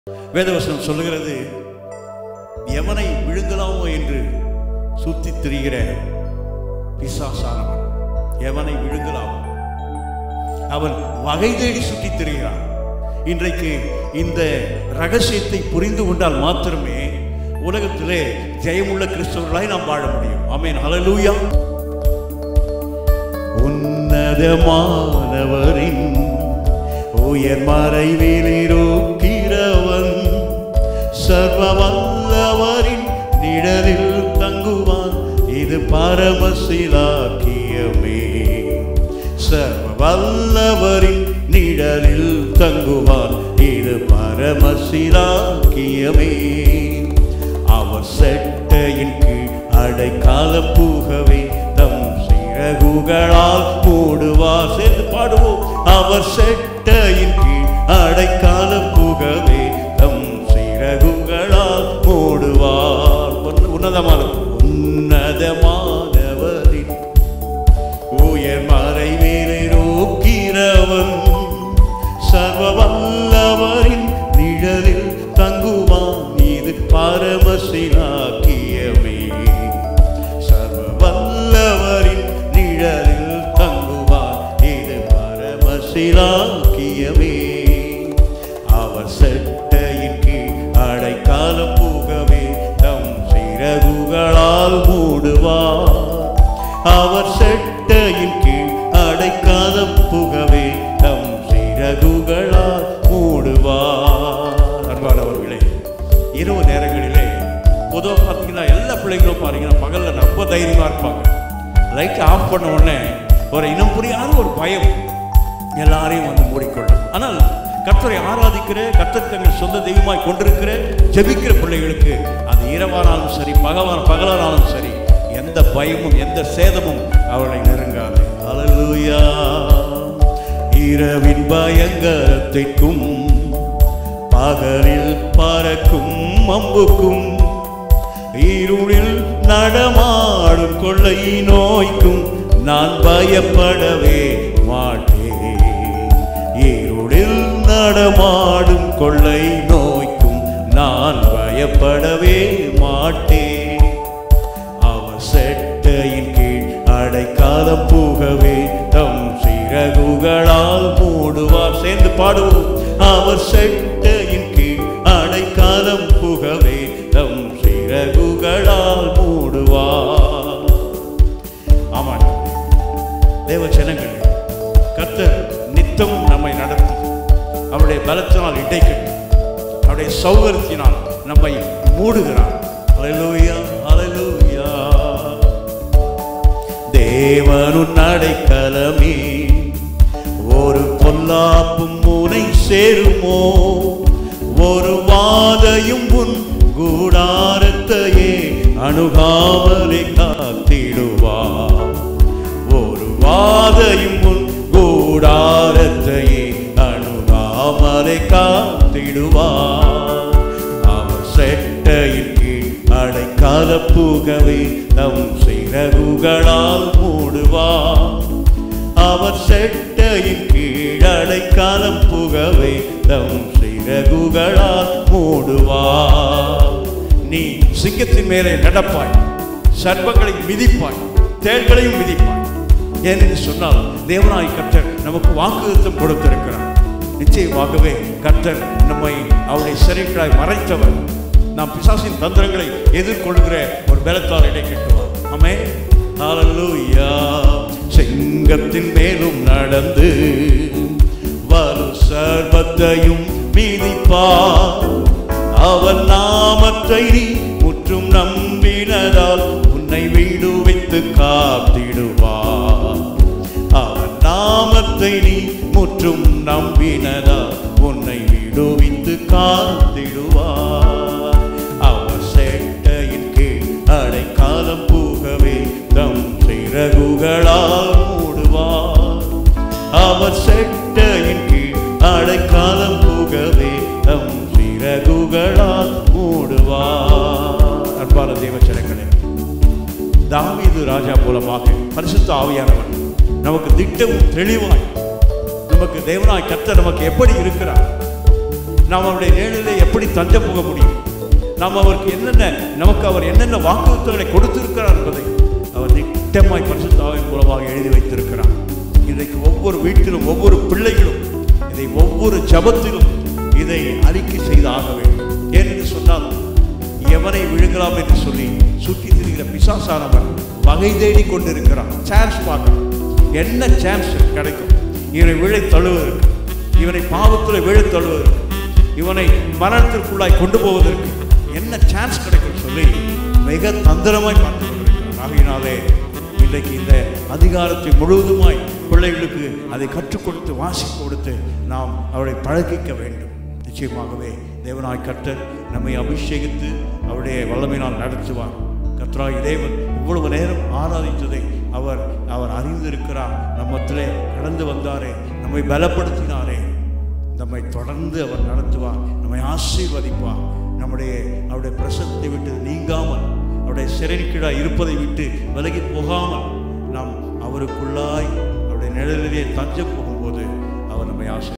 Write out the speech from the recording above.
வேதவசனம் சொல்லுகிறது எவனை விழுங்கலாமோ என்று சுத்தித் திரிகிற பிசாசானவன் எவனை விழுங்கலாமோ அவன் வகை தேடி சுற்றித் திரிகிறான் இன்றைக்கு இந்த ரகசியத்தை புரிந்து கொண்டால் மாத்திரமே உலகத்திலே ஜெயமுள்ள கிறிஸ்தவர்களாய் நாம் வாழ முடியும் ஆமென் ஹalleluya உன்னதமானவரின் உயர் மறைவிலிருக்கிறவன் சர்வ வல்லவரின் நிழலில் தங்குவான் இது பரமசிலாக்கியமே சர்வ வல்லவரின் நிழலில் தங்குவான் இது பரமசிலாக்கியமே அவர் செட்டையின் கீழ் அடைக்கால புகவே தம் சிறகுகளால் மூடுவார் சேர்ந்து பாடுவோம் அவர் செட்டையின் கீழ் அடைக்கால புகவே தம் சிறகுகளால் மூடுவார் உன்ன- உன்னதமான உன்னதமானவரின் உயர் மறைவேலை நோக்கிறவன் சர்வ வல்லவரின் நிழலில் தங்குவான் இது பரமசிலாக்கியமே சர்வ வல்லவரின் நிழலில் தங்குவான் இது பரமசிலாக்கியமே அவர் செட்டையின் கீழ் அடைக்கால புகவே தம் சிறகுகளால் மூடுவார் அவர் செட்டையின் கீழ் அடைக்காத புகவே தம் சிறகுகளால் மூடுவார் அன்பானவர்களே இரவு நேரங்களிலே பொதுவாக பார்த்தீங்கன்னா எல்லா பிள்ளைங்களும் பாருங்கன்னா பகல்ல ரொம்ப தைரியமா இருப்பாங்க லைட் ஆஃப் பண்ண உடனே ஒரு இனம் புரியாத ஒரு பயம் எல்லாரையும் வந்து மூடிக்கொள்ளும் ஆனால் கர்த்தரை ஆராதிக்கிற கர்த்தர் தங்கள் சொந்த தெய்வமாய் கொண்டிருக்கிற ஜெபிக்கிற பிள்ளைகளுக்கு அது இரவானாலும் சரி பகவான பகலானாலும் சரி எந்த பயமும் எந்த சேதமும் அவர்களை நெருங்காது அல்லேலூயா இரவின் பயங்கரத்திற்கும் பகலில் பறக்கும் அம்புக்கும் இருளில் நடமாடும் கொள்ளை நோய்க்கும் நான் பயப்படவே மாட்டேன் இருளில் நடமாடும் கொள்ளை நோய்க்கும் நான் பயப்படவே மாட்டேன் அவர் செட்டையின் கீழ் அடைக்காத புகவே தம் சிறகுகளால் மூடுவார் சேர்ந்து பாடுவோம் அவர் செட்டையின் கீழ் அடைக்காலம் புகவே தம் சிறகுகளால் மூடுவார் ஆமாம் தேவ ஜனங்களே கர்த்தர் நித்தமும் நம்மை நடத்தி அவருடைய பலத்தினால் இடைக்கட்டி அவருடைய சௌகரியத்தினால் நம்மை மூடுகிறார் அலையூயா அலையூயா தேவனுன் அடைக்கலமே ஒரு பொல்லாப்பும் முனை சேருமோ ஒரு வாதையும் உன் கூடாரத்தையே அணுகாமலே காத்திடுவார் ஒரு வாதையும் உன் கூடாரத்தையே அணுகாமலே காத்திடுவார் அவர் செட்டையின் கீழ் அடைக்கால புகவே தம் சிறகுகளால் மூடுவார் அவர் செட்டையின் கீழ் அடைக்காலம் புகவே தம் சிறகுகளால் மூடுவார் நீ சிங்கத்தின் மேலே நடப்பாய் சர்வங்களை மிதிப்பாய் தேள்களையும் மிதிப்பாய் ஏனென்று சொன்னால் தேவனாய் கர்த்தர் நமக்கு வாக்குத்தம் கொடுத்திருக்கிறார் நிச்சயமாகவே கர்த்தர் நம்மை அவருடைய சிறைகளாய் மறைத்தவர் நாம் பிசாசின் தந்திரங்களை எதிர்கொள்கிற ஒரு பலத்தால் இடை கட்டுவார் ஆமே ஹalleluya சிங்கத்தின் மேலும் நடந்து வரும் சர்வத்தையும் மீதிப்பார் அவன் நாமத்தை நீ முற்றும் நம்பினதால் உன்னை விடுவித்து காத்திடுவார் அவன் நாமத்தை நீ முற்றும் நம்பினதால் உன்னை விடுவித்து காத்திடுவார் அவர் செட்டையின் கீழ் அடைக்காலம் புகவே தம் சிறகுகளால் மூடுவார் அவர் செட்டையின் கீழ் அடைக்காலம் புகவே தம் சிறகுகளால் மூடுவார் அன்பான தேவச்சனங்களே தாவீது ராஜா மூலமாக பரிசுத்த ஆவியானவர் நமக்கு திட்டமும் தெளிவாய் நமக்கு தேவனாய் கர்த்தர் நமக்கு எப்படி இருக்கிறார் நாம் அவருடைய நிழலிலே எப்படி தஞ்சம் போக முடியும் நாம் அவருக்கு என்னென்ன நமக்கு அவர் என்னென்ன வாக்குறுத்தங்களை கொடுத்திருக்கிறார் என்பதை அவர் திட்டமாய் பரிசுத்தாவின் மூலமாக எழுதி வைத்திருக்கிறார் இன்றைக்கு ஒவ்வொரு வீட்டிலும் ஒவ்வொரு பிள்ளைகளும் இதை ஒவ்வொரு ஜபத்திலும் இதை அறிக்கை செய்து ஆக வேண்டும் ஏனென்று சொன்னால் எவனை விழுங்கலாம் என்று சொல்லி சுற்றி திரிகிற பிசாசானவன் வகை தேடி கொண்டிருக்கிறான் சான்ஸ் பார்க்கணும் என்ன சான்ஸ் கிடைக்கும் இவனை விழை தழுவதற்கு இவனை பாவத்தில் விழை தழுவதற்கு இவனை மரணத்திற்குள்ளாய் கொண்டு போவதற்கு என்ன சான்ஸ் கிடைக்கும் சொல்லி மிக தந்திரமாய் பார்த்து கொண்டிருக்கிறான் ஆகையினாலே இன்றைக்கு இந்த அதிகாரத்தை முழுவதுமாய் பிள்ளைகளுக்கு அதை கற்றுக் கொடுத்து வாசிக்க கொடுத்து நாம் அவரை பழகிக்க வேண்டும் நிச்சயமாகவே தேவனாய் கர்த்தர் நம்மை அபிஷேகித்து அவருடைய வல்லமையினால் நடத்துவார் கர்த்தராய் தேவன் இவ்வளவு நேரம் ஆராதித்ததை அவர் அவர் அறிந்திருக்கிறார் நம்மத்திலே கடந்து வந்தாரே நம்மை பலப்படுத்தினாரே நம்மை தொடர்ந்து அவர் நடத்துவார் நம்மை ஆசீர்வதிப்பார் நம்முடைய அவருடைய பிரசனத்தை விட்டு நீங்காமல் அவருடைய சிறைக்கீழாய் இருப்பதை விட்டு விலகி போகாமல் நாம் அவருக்குள்ளாய் அவருடைய நிழலிலே தஞ்சம் போகும்போது அவர் நம்மை ஆசீர்வதிப்பார்